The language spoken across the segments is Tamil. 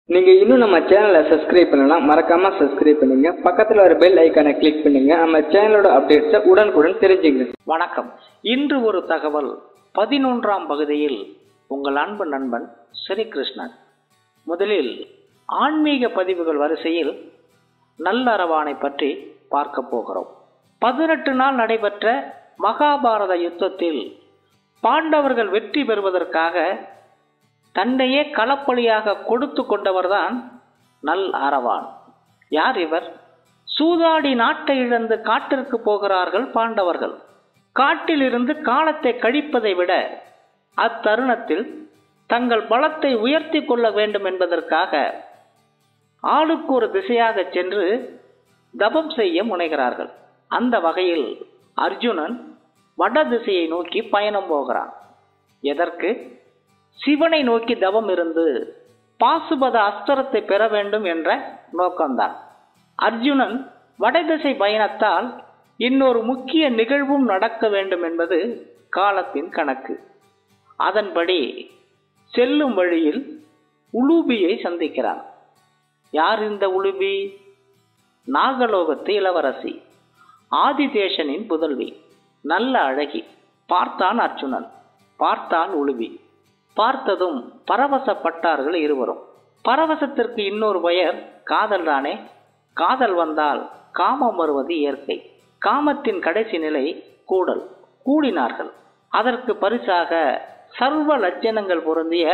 நீங்க இன்னும் நம்ம சேனலை சப்ஸ்கிரைப் பண்ணலாம் மறக்காம சப்ஸ்கிரைப் பண்ணுங்க பக்கத்துல ஒரு பெல் ஐக்கானை கிளிக் பண்ணுங்க நம்ம சேனலோட அப்டேட்ஸை உடனுக்குடன் தெரிஞ்சுங்க வணக்கம் இன்று ஒரு தகவல் பதினொன்றாம் பகுதியில் உங்கள் அன்பு நண்பன் ஸ்ரீகிருஷ்ணன் முதலில் ஆன்மீக பதிவுகள் வரிசையில் நல்லறவானை பற்றி பார்க்க போகிறோம் பதினெட்டு நாள் நடைபெற்ற மகாபாரத யுத்தத்தில் பாண்டவர்கள் வெற்றி பெறுவதற்காக தன்னையே களப்பலியாக கொடுத்து கொண்டவர்தான் நல் அரவான் யார் இவர் சூதாடி நாட்டை இழந்து காட்டிற்கு போகிறார்கள் பாண்டவர்கள் காட்டிலிருந்து காலத்தை கழிப்பதை விட அத்தருணத்தில் தங்கள் பலத்தை உயர்த்தி கொள்ள வேண்டும் என்பதற்காக ஆளுக்கு ஒரு திசையாக சென்று தபம் செய்ய முனைகிறார்கள் அந்த வகையில் அர்ஜுனன் வட திசையை நோக்கி பயணம் போகிறான் எதற்கு சிவனை நோக்கி தவம் இருந்து பாசுபத அஸ்திரத்தை பெற வேண்டும் என்ற நோக்கம்தான் அர்ஜுனன் வடதிசை பயணத்தால் இன்னொரு முக்கிய நிகழ்வும் நடக்க வேண்டும் என்பது காலத்தின் கணக்கு அதன்படி செல்லும் வழியில் உலூபியை சந்திக்கிறான் யார் இந்த உலுபி நாகலோகத்து இளவரசி ஆதிதேஷனின் புதல்வி நல்ல அழகி பார்த்தான் அர்ஜுனன் பார்த்தான் உலுபி பார்த்ததும் பரவசப்பட்டார்கள் இருவரும் பரவசத்திற்கு இன்னொரு பெயர் காதல் தானே காதல் வந்தால் காமம் வருவது இயற்கை காமத்தின் கடைசி நிலை கூடல் கூடினார்கள் அதற்கு பரிசாக சர்வ லட்சணங்கள் பொருந்திய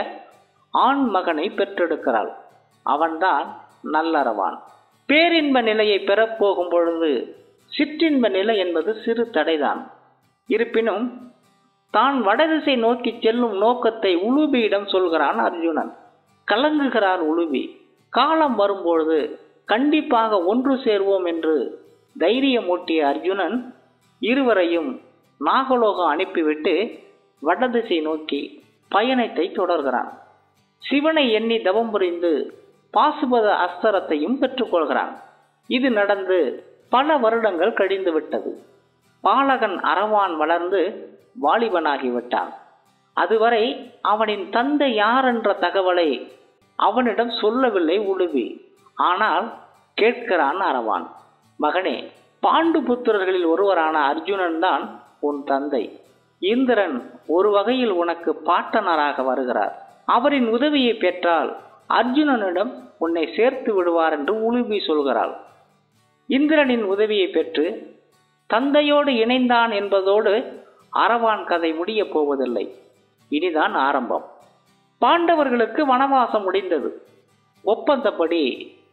ஆண் மகனை பெற்றெடுக்கிறாள் அவன்தான் நல்லறவான் பேரின்ப நிலையை பெறப்போகும் பொழுது சிற்றின்ப நிலை என்பது சிறு தடைதான் இருப்பினும் தான் வடதிசை நோக்கி செல்லும் நோக்கத்தை உலுபியிடம் சொல்கிறான் அர்ஜுனன் கலங்குகிறான் உலுபி காலம் வரும்பொழுது கண்டிப்பாக ஒன்று சேர்வோம் என்று தைரியமூட்டிய அர்ஜுனன் இருவரையும் நாகலோகம் அனுப்பிவிட்டு வடதிசை நோக்கி பயணத்தை தொடர்கிறான் சிவனை எண்ணி தவம் புரிந்து பாசுபத அஸ்திரத்தையும் பெற்றுக்கொள்கிறான் இது நடந்து பல வருடங்கள் கழிந்து விட்டது பாலகன் அரவான் வளர்ந்து வாலிபனாகிவிட்டான் அதுவரை அவனின் தந்தை யார் என்ற தகவலை அவனிடம் சொல்லவில்லை உழுவி ஆனால் கேட்கிறான் அரவான் மகனே பாண்டு புத்திரர்களில் ஒருவரான அர்ஜுனன் தான் உன் தந்தை இந்திரன் ஒரு வகையில் உனக்கு பாட்டனராக வருகிறார் அவரின் உதவியை பெற்றால் அர்ஜுனனிடம் உன்னை சேர்த்து விடுவார் என்று உழுவி சொல்கிறாள் இந்திரனின் உதவியை பெற்று தந்தையோடு இணைந்தான் என்பதோடு அரவான் கதை முடியப் போவதில்லை இனிதான் ஆரம்பம் பாண்டவர்களுக்கு வனவாசம் முடிந்தது ஒப்பந்தப்படி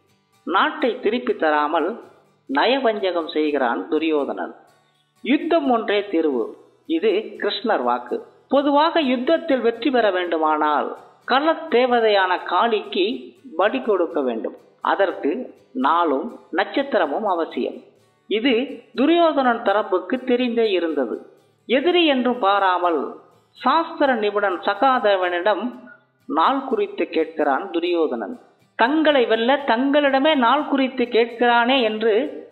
நாட்டை திருப்பி தராமல் நயவஞ்சகம் செய்கிறான் துரியோதனன் யுத்தம் ஒன்றே தீர்வு இது கிருஷ்ணர் வாக்கு பொதுவாக யுத்தத்தில் வெற்றி பெற வேண்டுமானால் களத் தேவதையான காளிக்கு படி கொடுக்க வேண்டும் அதற்கு நாளும் நட்சத்திரமும் அவசியம் இது துரியோதனன் தரப்புக்கு தெரிந்தே இருந்தது எதிரி என்றும் பாராமல் சாஸ்திர நிபுணன் சகாதேவனிடம் நாள் குறித்து கேட்கிறான் துரியோதனன் தங்களை வெல்ல தங்களிடமே நாள் குறித்து கேட்கிறானே என்று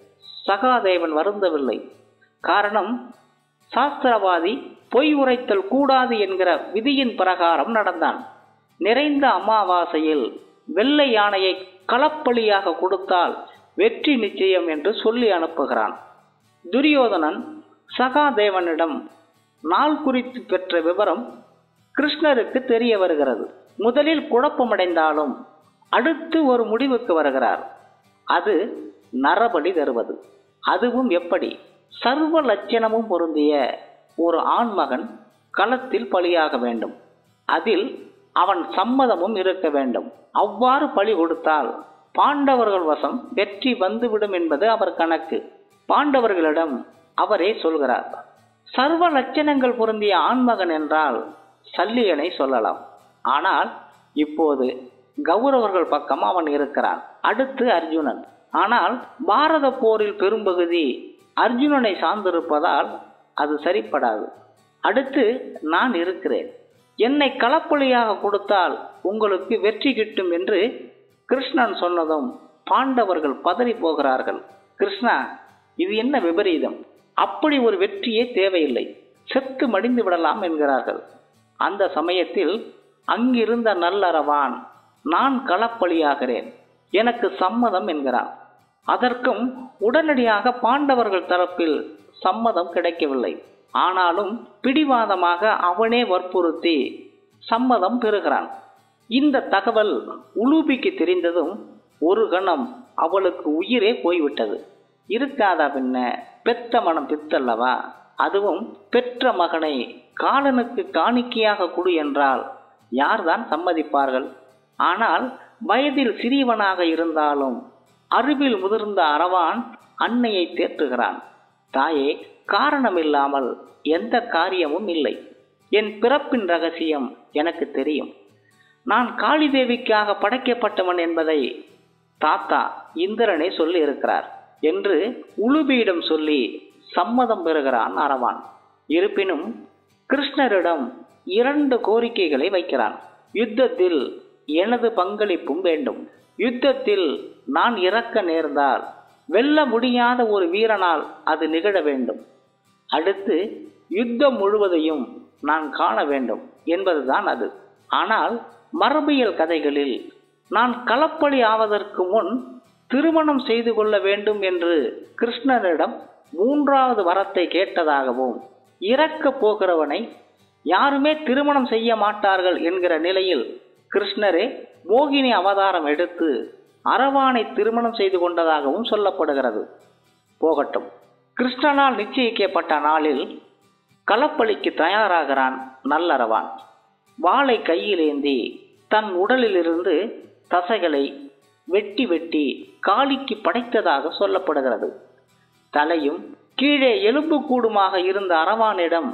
சகாதேவன் வருந்தவில்லை காரணம் சாஸ்திரவாதி பொய் உரைத்தல் கூடாது என்கிற விதியின் பிரகாரம் நடந்தான் நிறைந்த அமாவாசையில் வெள்ளை யானையை களப்பலியாக கொடுத்தால் வெற்றி நிச்சயம் என்று சொல்லி அனுப்புகிறான் துரியோதனன் சகாதேவனிடம் நாள் குறித்து பெற்ற விவரம் கிருஷ்ணருக்கு தெரிய வருகிறது முதலில் குழப்பமடைந்தாலும் அடுத்து ஒரு முடிவுக்கு வருகிறார் அது நரபலி தருவது அதுவும் எப்படி சர்வ லட்சணமும் பொருந்திய ஒரு ஆண்மகன் களத்தில் பலியாக வேண்டும் அதில் அவன் சம்மதமும் இருக்க வேண்டும் அவ்வாறு பலி கொடுத்தால் பாண்டவர்கள் வசம் வெற்றி வந்துவிடும் என்பது அவர் கணக்கு பாண்டவர்களிடம் அவரே சொல்கிறார் சர்வ லட்சணங்கள் பொருந்திய ஆண்மகன் என்றால் சல்லியனை சொல்லலாம் ஆனால் இப்போது கௌரவர்கள் பக்கம் அவன் இருக்கிறான் அடுத்து அர்ஜுனன் ஆனால் பாரத போரில் பெரும்பகுதி அர்ஜுனனை சார்ந்திருப்பதால் அது சரிப்படாது அடுத்து நான் இருக்கிறேன் என்னை களப்பலியாக கொடுத்தால் உங்களுக்கு வெற்றி கிட்டும் என்று கிருஷ்ணன் சொன்னதும் பாண்டவர்கள் பதறி போகிறார்கள் கிருஷ்ணா இது என்ன விபரீதம் அப்படி ஒரு வெற்றியே தேவையில்லை செத்து மடிந்து விடலாம் என்கிறார்கள் அந்த சமயத்தில் அங்கிருந்த நல்லறவான் நான் களப்பலியாகிறேன் எனக்கு சம்மதம் என்கிறான் அதற்கும் உடனடியாக பாண்டவர்கள் தரப்பில் சம்மதம் கிடைக்கவில்லை ஆனாலும் பிடிவாதமாக அவனே வற்புறுத்தி சம்மதம் பெறுகிறான் இந்த தகவல் உலூபிக்கு தெரிந்ததும் ஒரு கணம் அவளுக்கு உயிரே போய்விட்டது இருக்காதா பின்ன பெத்த மனம் பித்தல்லவா அதுவும் பெற்ற மகனை காலனுக்கு காணிக்கையாக கொடு என்றால் யார்தான் சம்மதிப்பார்கள் ஆனால் வயதில் சிறியவனாக இருந்தாலும் அறிவில் முதிர்ந்த அரவான் அன்னையை தேற்றுகிறான் தாயே காரணமில்லாமல் எந்த காரியமும் இல்லை என் பிறப்பின் ரகசியம் எனக்கு தெரியும் நான் காளி தேவிக்காக படைக்கப்பட்டவன் என்பதை தாத்தா இந்திரனே சொல்லி இருக்கிறார் என்று உளுபியிடம் சொல்லி சம்மதம் பெறுகிறான் அரவான் இருப்பினும் கிருஷ்ணரிடம் இரண்டு கோரிக்கைகளை வைக்கிறான் யுத்தத்தில் எனது பங்களிப்பும் வேண்டும் யுத்தத்தில் நான் இறக்க நேர்ந்தால் வெல்ல முடியாத ஒரு வீரனால் அது நிகழ வேண்டும் அடுத்து யுத்தம் முழுவதையும் நான் காண வேண்டும் என்பதுதான் அது ஆனால் மரபியல் கதைகளில் நான் களப்பலி ஆவதற்கு முன் திருமணம் செய்து கொள்ள வேண்டும் என்று கிருஷ்ணனிடம் மூன்றாவது வரத்தை கேட்டதாகவும் இறக்கப் போகிறவனை யாருமே திருமணம் செய்ய மாட்டார்கள் என்கிற நிலையில் கிருஷ்ணரே மோகினி அவதாரம் எடுத்து அரவானை திருமணம் செய்து கொண்டதாகவும் சொல்லப்படுகிறது போகட்டும் கிருஷ்ணனால் நிச்சயிக்கப்பட்ட நாளில் களப்பலிக்கு தயாராகிறான் நல்லரவான் வாளை கையிலேந்தி தன் உடலிலிருந்து தசைகளை வெட்டி வெட்டி காளிக்கு படைத்ததாக சொல்லப்படுகிறது தலையும் கீழே எலும்பு கூடுமாக இருந்த அரவானிடம்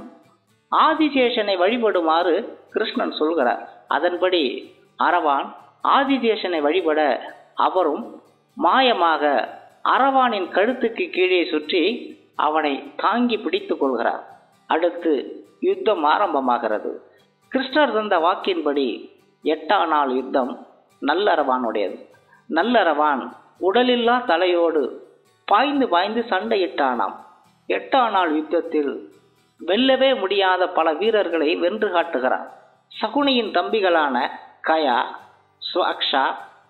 ஆதிசேஷனை வழிபடுமாறு கிருஷ்ணன் சொல்கிறார் அதன்படி அரவான் ஆதிசேஷனை வழிபட அவரும் மாயமாக அரவானின் கழுத்துக்கு கீழே சுற்றி அவனை தாங்கி பிடித்துக் கொள்கிறார் அடுத்து யுத்தம் ஆரம்பமாகிறது கிருஷ்ணர் தந்த வாக்கின்படி எட்டாம் நாள் யுத்தம் நல்லரவானுடையது நல்லரவான் உடலில்லா தலையோடு பாய்ந்து பாய்ந்து சண்டையிட்டானாம் எட்டாம் நாள் யுத்தத்தில் வெல்லவே முடியாத பல வீரர்களை வென்று காட்டுகிறான் சகுனியின் தம்பிகளான கயா சுஅக்ஷா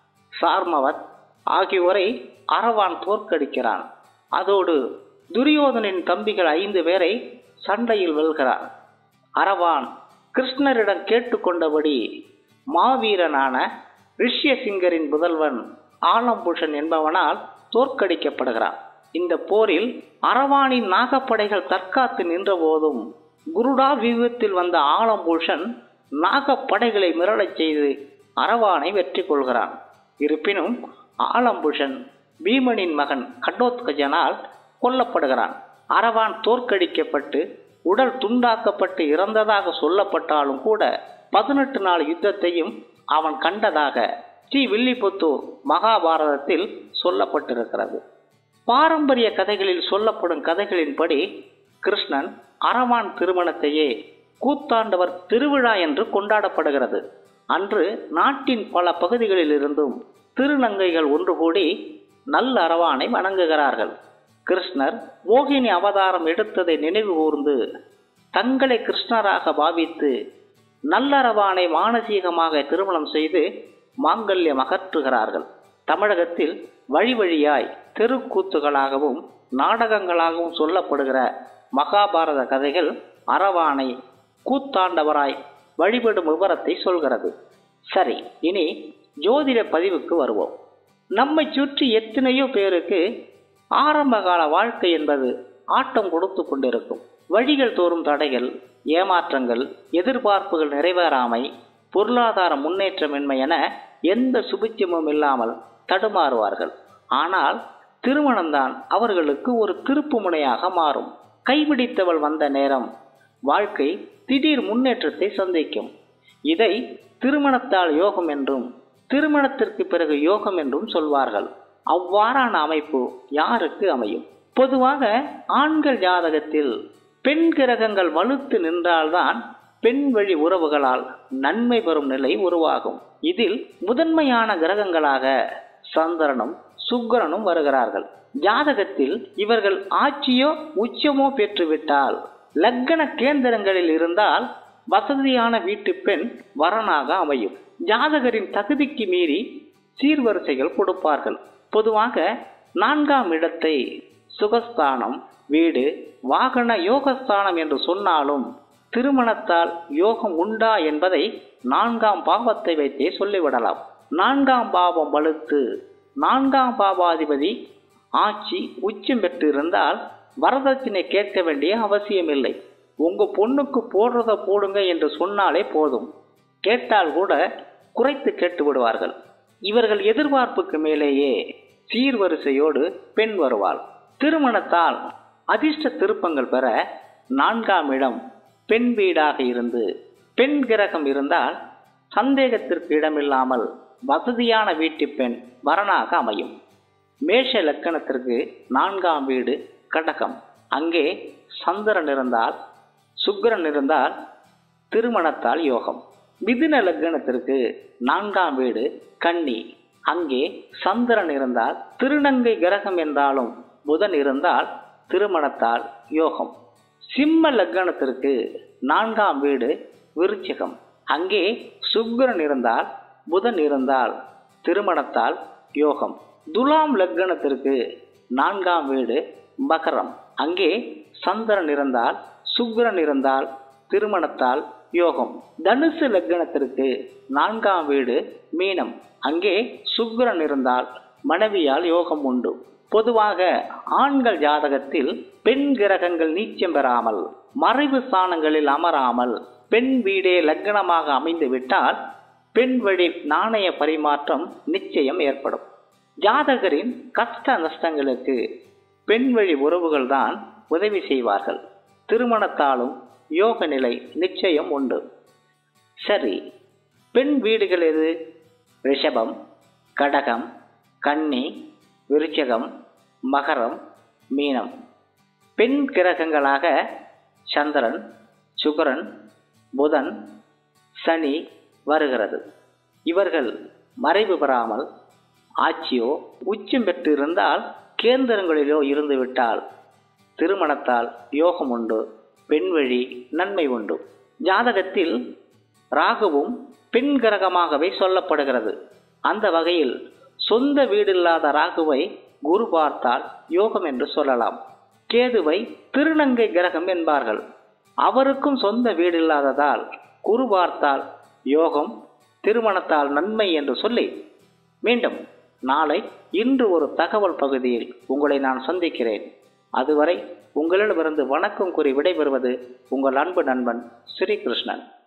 சார்மவத் ஆகியோரை அரவான் தோற்கடிக்கிறான் அதோடு துரியோதனின் தம்பிகள் ஐந்து பேரை சண்டையில் வெல்கிறான் அரவான் கிருஷ்ணரிடம் கேட்டுக்கொண்டபடி மாவீரனான ரிஷ்யசிங்கரின் புதல்வன் ஆலம்பூஷன் என்பவனால் தோற்கடிக்கப்படுகிறான் இந்த போரில் அரவானின் நாகப்படைகள் தற்காத்து நின்ற போதும் குருடா வியூகத்தில் வந்த ஆலம்பூஷன் நாகப்படைகளை மிரளச் செய்து அரவானை வெற்றி கொள்கிறான் இருப்பினும் ஆலம்புஷன் பீமனின் மகன் கடோத்கஜனால் கொல்லப்படுகிறான் அரவான் தோற்கடிக்கப்பட்டு உடல் துண்டாக்கப்பட்டு இறந்ததாக சொல்லப்பட்டாலும் கூட பதினெட்டு நாள் யுத்தத்தையும் அவன் கண்டதாக ஸ்ரீ வில்லிபுத்தூர் மகாபாரதத்தில் சொல்லப்பட்டிருக்கிறது பாரம்பரிய கதைகளில் சொல்லப்படும் கதைகளின்படி கிருஷ்ணன் அரவான் திருமணத்தையே கூத்தாண்டவர் திருவிழா என்று கொண்டாடப்படுகிறது அன்று நாட்டின் பல பகுதிகளில் இருந்தும் திருநங்கைகள் ஒன்று கூடி நல்ல அரவானை வணங்குகிறார்கள் கிருஷ்ணர் மோகினி அவதாரம் எடுத்ததை நினைவு கூர்ந்து தங்களை கிருஷ்ணராக பாவித்து நல்லரவானை மானசீகமாக திருமணம் செய்து மாங்கல்யம் அகற்றுகிறார்கள் தமிழகத்தில் வழி வழியாய் தெருக்கூத்துகளாகவும் நாடகங்களாகவும் சொல்லப்படுகிற மகாபாரத கதைகள் அரவானை கூத்தாண்டவராய் வழிபடும் விவரத்தை சொல்கிறது சரி இனி ஜோதிட பதிவுக்கு வருவோம் நம்மை சுற்றி எத்தனையோ பேருக்கு ஆரம்பகால வாழ்க்கை என்பது ஆட்டம் கொடுத்து கொண்டிருக்கும் வழிகள் தோறும் தடைகள் ஏமாற்றங்கள் எதிர்பார்ப்புகள் நிறைவேறாமை பொருளாதார முன்னேற்றமின்மை என எந்த சுபிச்சமும் இல்லாமல் தடுமாறுவார்கள் ஆனால் திருமணம்தான் அவர்களுக்கு ஒரு திருப்பு முனையாக மாறும் கைபிடித்தவள் வந்த நேரம் வாழ்க்கை திடீர் முன்னேற்றத்தை சந்திக்கும் இதை திருமணத்தால் யோகம் என்றும் திருமணத்திற்கு பிறகு யோகம் என்றும் சொல்வார்கள் அவ்வாறான அமைப்பு யாருக்கு அமையும் பொதுவாக ஆண்கள் ஜாதகத்தில் பெண் கிரகங்கள் வலுத்து நின்றால்தான் பெண் வழி உறவுகளால் நன்மை பெறும் நிலை உருவாகும் இதில் முதன்மையான கிரகங்களாக சந்திரனும் சுக்கிரனும் வருகிறார்கள் ஜாதகத்தில் இவர்கள் ஆட்சியோ உச்சமோ பெற்றுவிட்டால் லக்கண கேந்திரங்களில் இருந்தால் வசதியான வீட்டு பெண் வரனாக அமையும் ஜாதகரின் தகுதிக்கு மீறி சீர்வரிசைகள் கொடுப்பார்கள் பொதுவாக நான்காம் இடத்தை சுகஸ்தானம் வீடு வாகன யோகஸ்தானம் என்று சொன்னாலும் திருமணத்தால் யோகம் உண்டா என்பதை நான்காம் பாவத்தை வைத்தே சொல்லிவிடலாம் நான்காம் பாவம் வலுத்து நான்காம் பாவாதிபதி ஆட்சி உச்சம் பெற்று இருந்தால் வரதட்சணை கேட்க வேண்டிய அவசியமில்லை உங்க பொண்ணுக்கு போடுறத போடுங்க என்று சொன்னாலே போதும் கேட்டால் கூட குறைத்து கேட்டு விடுவார்கள் இவர்கள் எதிர்பார்ப்புக்கு மேலேயே சீர்வரிசையோடு பெண் வருவாள் திருமணத்தால் அதிர்ஷ்ட திருப்பங்கள் பெற நான்காம் இடம் பெண் வீடாக இருந்து பெண் கிரகம் இருந்தால் சந்தேகத்திற்கு இடமில்லாமல் வசதியான வீட்டு பெண் வரனாக அமையும் மேஷ லக்கணத்திற்கு நான்காம் வீடு கடகம் அங்கே சந்திரன் இருந்தால் சுக்கிரன் இருந்தால் திருமணத்தால் யோகம் மிதுன லக்னத்திற்கு நான்காம் வீடு கன்னி அங்கே சந்திரன் இருந்தால் திருநங்கை கிரகம் என்றாலும் புதன் இருந்தால் திருமணத்தால் யோகம் சிம்ம லக்னத்திற்கு நான்காம் வீடு விருச்சிகம் அங்கே சுக்கிரன் இருந்தால் புதன் இருந்தால் திருமணத்தால் யோகம் துலாம் லக்னத்திற்கு நான்காம் வீடு மகரம் அங்கே சந்திரன் இருந்தால் சுக்கிரன் இருந்தால் திருமணத்தால் யோகம் தனுசு லக்னத்திற்கு நான்காம் வீடு மீனம் அங்கே சுக்கிரன் இருந்தால் மனைவியால் யோகம் உண்டு பொதுவாக ஆண்கள் ஜாதகத்தில் பெண் கிரகங்கள் நீச்சம் பெறாமல் மறைவு ஸ்தானங்களில் அமராமல் பெண் வீடே லக்னமாக அமைந்து விட்டால் பெண் வழி நாணய பரிமாற்றம் நிச்சயம் ஏற்படும் ஜாதகரின் கஷ்ட நஷ்டங்களுக்கு பெண் வழி உறவுகள் தான் உதவி செய்வார்கள் திருமணத்தாலும் யோக நிலை நிச்சயம் உண்டு சரி பெண் வீடுகள் எது ரிஷபம் கடகம் கன்னி விருச்சகம் மகரம் மீனம் பெண் கிரகங்களாக சந்திரன் சுகரன் புதன் சனி வருகிறது இவர்கள் மறைவு பெறாமல் ஆட்சியோ உச்சம் பெற்றிருந்தால் கேந்திரங்களிலோ இருந்துவிட்டால் திருமணத்தால் யோகம் உண்டு பெண் வழி நன்மை உண்டு ஜாதகத்தில் ராகுவும் பெண் கிரகமாகவே சொல்லப்படுகிறது அந்த வகையில் சொந்த வீடில்லாத ராகுவை குரு பார்த்தால் யோகம் என்று சொல்லலாம் கேதுவை திருநங்கை கிரகம் என்பார்கள் அவருக்கும் சொந்த வீடில்லாததால் குரு பார்த்தால் யோகம் திருமணத்தால் நன்மை என்று சொல்லி மீண்டும் நாளை இன்று ஒரு தகவல் பகுதியில் உங்களை நான் சந்திக்கிறேன் அதுவரை உங்களிடமிருந்து வணக்கம் கூறி விடைபெறுவது உங்கள் அன்பு நண்பன் ஸ்ரீகிருஷ்ணன்